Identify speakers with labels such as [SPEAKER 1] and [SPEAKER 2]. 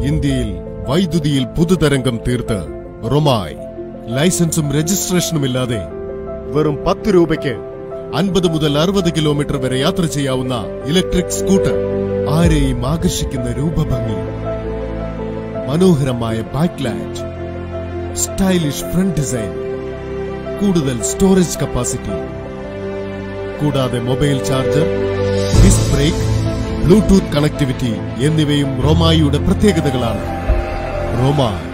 [SPEAKER 1] ഇന്ത്യയിൽ വൈദ്യുതിയിൽ പുതുതരംഗം തീർത്ത് റൊമായി ലൈസൻസും രജിസ്ട്രേഷനുമില്ലാതെ വെറും പത്ത് രൂപയ്ക്ക് അൻപത് മുതൽ അറുപത് കിലോമീറ്റർ വരെ യാത്ര ചെയ്യാവുന്ന ഇലക്ട്രിക് സ്കൂട്ടർ ആരെയും ആകർഷിക്കുന്ന രൂപഭംഗി മനോഹരമായ back light stylish front design കൂടുതൽ സ്റ്റോറേജ് കപ്പാസിറ്റി കൂടാതെ mobile charger disc brake bluetooth connectivity എന്നിവയും റൊമായിയുടെ പ്രത്യേകതകളാണ് റൊമായി